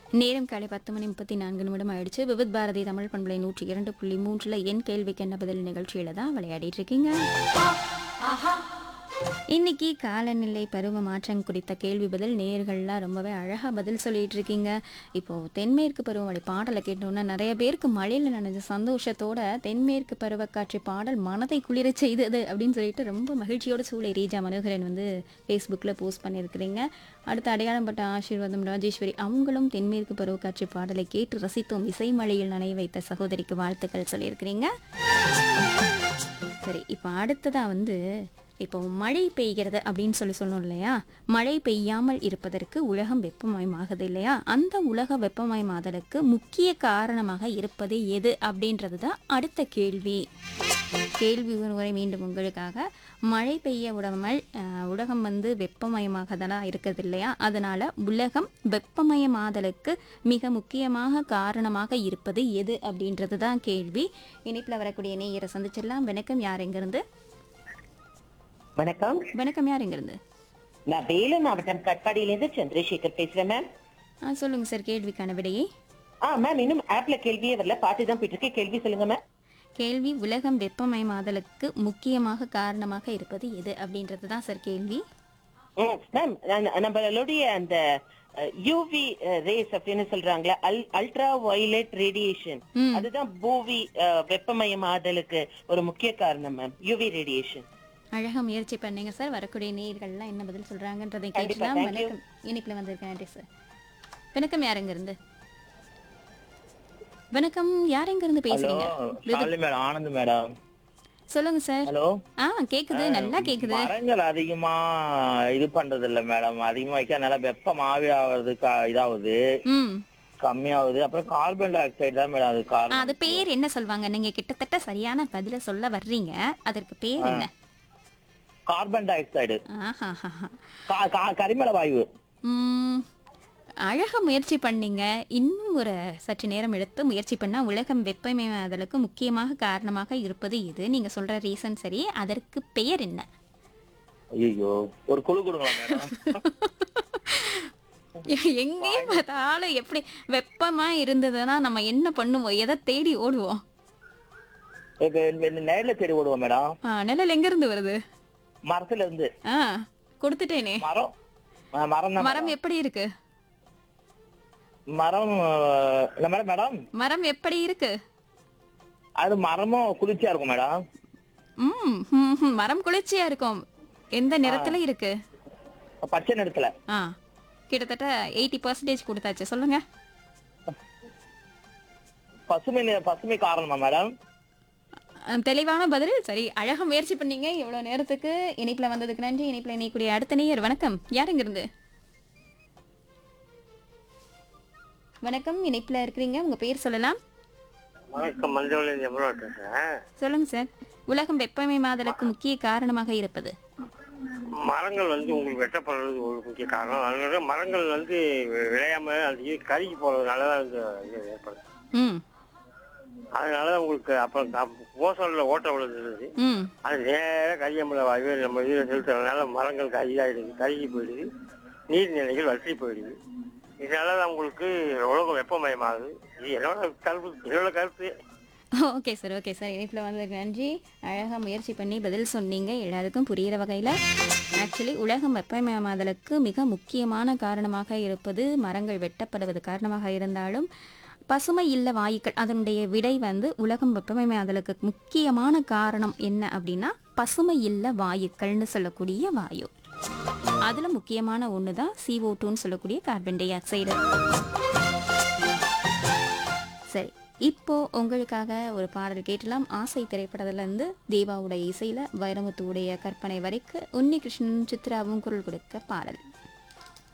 நேரம் காலை பத்து மணி முப்பத்தி நான்கு நிமிடம் ஆயிடுச்சு விவித் பாரதி தமிழ் பண்பலை நூற்றி இரண்டு புள்ளி மூன்றுல என் கேள்விக்கு என்ன பதில் நிகழ்ச்சியில தான் விளையாடிட்டு இருக்கீங்க இன்னைக்கு காலநிலை பருவ மாற்றம் குறித்த கேள்வி பதில் நேர்கள்லாம் ரொம்பவே அழகா பதில் சொல்லிட்டு இருக்கீங்க இப்போ தென்மேற்கு பருவமழை பாடலை கேட்டோம்னா நிறைய பேருக்கு மழையில நனைஞ்ச சந்தோஷத்தோட தென்மேற்கு பருவக்காற்று பாடல் மனதை குளிர செய்தது அப்படின்னு சொல்லிட்டு ரொம்ப மகிழ்ச்சியோட சூளை ரீஜா மனோகரன் வந்து ஃபேஸ்புக்கில் போஸ்ட் பண்ணியிருக்கிறீங்க அடுத்து அடையாளம் பட்ட ஆசீர்வாதம் ராஜேஸ்வரி அவங்களும் தென்மேற்கு பருவக்காற்று பாடலை கேட்டு ரசித்தோம் இசை மழையில் நனைய வைத்த சகோதரிக்கு வாழ்த்துக்கள் சொல்லியிருக்கிறீங்க சரி இப்போ அடுத்ததா வந்து இப்போ மழை பெய்கிறது அப்படின்னு சொல்லி சொன்னோம் இல்லையா மழை பெய்யாமல் இருப்பதற்கு உலகம் வெப்பமயமாகுது இல்லையா அந்த உலக வெப்பமயமாதலுக்கு முக்கிய காரணமாக இருப்பது எது அப்படின்றது தான் அடுத்த கேள்வி கேள்வி ஒருமுறை மீண்டும் உங்களுக்காக மழை பெய்ய விடாமல் அஹ், உலகம் வந்து வெப்பமயமாக தானே இருக்குது இல்லையா அதனால உலகம் வெப்பமயமாதலுக்கு மிக முக்கியமாக காரணமாக இருப்பது எது அப்படின்றது தான் கேள்வி இனிப்பில் வரக்கூடிய நேயரை சந்திச்சிடலாம் வணக்கம் யார் எங்கிருந்து வணக்கம் வணக்கம் யார் எங்கிருந்து நான் வேலூர் மாவட்டம் கட்பாடியிலிருந்து சந்திரசேகர் பேசுறேன் மேம் ஆ சொல்லுங்க சார் கேள்விக்கான விடையை ஆ மேம் இன்னும் ஆப்ல கேள்வியே வரல பாட்டு தான் போயிட்டு இருக்கு கேள்வி சொல்லுங்க மேம் கேள்வி உலகம் வெப்பமயமாதலுக்கு முக்கியமாக காரணமாக இருப்பது எது அப்படின்றது தான் சார் கேள்வி ம், மேம் நான் நம்மளுடைய அந்த யூவி ரேஸ் அப்படின்னு சொல்றாங்களே அல்ட்ரா வயலட் ரேடியேஷன் ம். அதுதான் பூவி அஹ், வெப்பமயமாதலுக்கு ஒரு முக்கிய காரணம் மேம் யூவி ரேடியேஷன் அழகா முயற்சி பண்ணீங்க சார் வரக்கூடிய நேயர்கள்லாம் என்ன பதில் சொல்றாங்கன்றதை கண்டிப்பா, கேட்கலாம் thank you. வணக்கம் இனிப்பில் வந்திருக்கேன் நன்றி சார் வணக்கம் யார் எங்க இருந்து வணக்கம் யார் எங்க இருந்து பேசுறீங்க சாலி மேடம் ஆனந்த் மேடம் சொல்லுங்க சார் ஹலோ ஆ கேக்குது நல்லா கேக்குது மரங்கள் அதிகமா இது பண்றது இல்ல மேடம் அதிகமா வைக்கிறதுனால வெப்பம் ஆவி ஆகுறது கா- இதாகுது ம் கம்மியாகுது அப்புறம் கார்பன் டை ஆக்சைடு தான் மேடம் அது ஆ, காரணம் அது பேர் என்ன சொல்வாங்க நீங்க கிட்டத்தட்ட சரியான பதில சொல்ல வர்றீங்க அதற்கு பேர் என்ன கார்பன் டை ஆக்சைடு ஆஹாஹாஹா. கா- கா- கரிமல வாயு ம், அழகா முயற்சி பண்ணீங்க இன்னும் ஒரு சற்று நேரம் எடுத்து முயற்சி பண்ணா உலகம் வெப்பமயமாதலுக்கு முக்கியமாக காரணமாக இருப்பது இது நீங்க சொல்ற ரீசன் சரி அதற்கு பெயர் என்ன ஐயோ ஒரு குழு கொடுங்களா மேடம் எங்கேயும் பார்த்தாலும் எப்படி வெப்பமா இருந்ததுன்னா நம்ம என்ன பண்ணுவோம் எதை தேடி ஓடுவோம் இப்ப இந்த- இந்த நேர்ல தேடி ஓடுவோம் மேடம் ஆ, நிழல் எங்க இருந்து வருது மரத்துல இருந்து ஆ கொடுத்துட்டேனே மரம் ஆ, மரம் தான் மரம் எப்படி இருக்கு மரம் ஆ, இல்ல மேடம் மேடம் மரம் எப்படி இருக்கு அது மரமும் குளிர்ச்சியா இருக்கும் மேடம் ம் ம், ம், மரம் குளிர்ச்சியா இருக்கும் எந்த நிறத்துல இருக்கு பச்சை நிறத்துல ஆ கிட்டத்தட்ட எயிட்டி பர்சன்டேஜ் கொடுத்தாச்சு சொல்லுங்க பசுமை நிற- பசுமை காரணமா மேடம் அஹ், தெளிவான பதில் சரி அழகா முயற்சி பண்ணீங்க இவ்வளவு நேரத்துக்கு இணைப்புல வந்ததுக்கு நன்றி இணைப்புல இணைக்கூடிய அடுத்த நேயர் வணக்கம் யார் இங்க இருந்து வணக்கம் இணைப்புல இருக்கிறீங்க உங்க பேர் சொல்லலாம் வணக்கம் மஞ்சள் எவ்வளோ பேசுறேன் சொல்லுங்க சார் உலகம் வெப்பமயமாதலுக்கு முக்கிய காரணமாக இருப்பது மரங்கள் வந்து உங்களுக்கு வெட்டப்படுறது ஒரு முக்கிய காரணம் அதனால மரங்கள் வந்து வி- விளையாம அது இது கருகி போறதுனால தான் இந்த இது ஏற்படுது ம் அதனால தான் உங்களுக்கு அப்புறம் ஓசோன்ல ஓட்ட விழுந்துருது ம் அது நேர கரியமலை வாயு நம்ம இதில் செலுத்துறதுனால மரங்கள் கரியாயிடுது கருகி போயிடுது நீர்நிலைகள் வற்றி போயிடுது இதனால தான் உங்களுக்கு உலகம் வெப்பமயமாகுது இது என்னோட கருத்து என்னோட கருத்து ஓகே சார் ஓகே சார் இணைப்பில் வந்ததுக்கு நன்றி அழகாக முயற்சி பண்ணி பதில் சொன்னீங்க எல்லாருக்கும் புரிகிற வகையில் ஆக்சுவலி உலகம் வெப்பமயமாதலுக்கு மிக முக்கியமான காரணமாக இருப்பது மரங்கள் வெட்டப்படுவது காரணமாக இருந்தாலும் பசுமை இல்ல வாயுக்கள் அதனுடைய விடை வந்து உலகம் வெப்பமயமாதலுக்கு முக்கியமான காரணம் என்ன அப்படின்னா பசுமை இல்ல வாயுக்கள்னு சொல்லக்கூடிய வாயு அதில் முக்கியமான ஒன்று தான் CO2 டூன்னு சொல்லக்கூடிய கார்பன் டை ஆக்சைடு சரி இப்போ உங்களுக்காக ஒரு பாடல் கேட்டலாம் ஆசை திரைப்படத்துல இருந்து தேவாவுடைய இசையில வைரமுத்துவுடைய கற்பனை வரைக்கு உன்னி கிருஷ்ணன் சித்ராவும் குரல் கொடுக்க பாடல்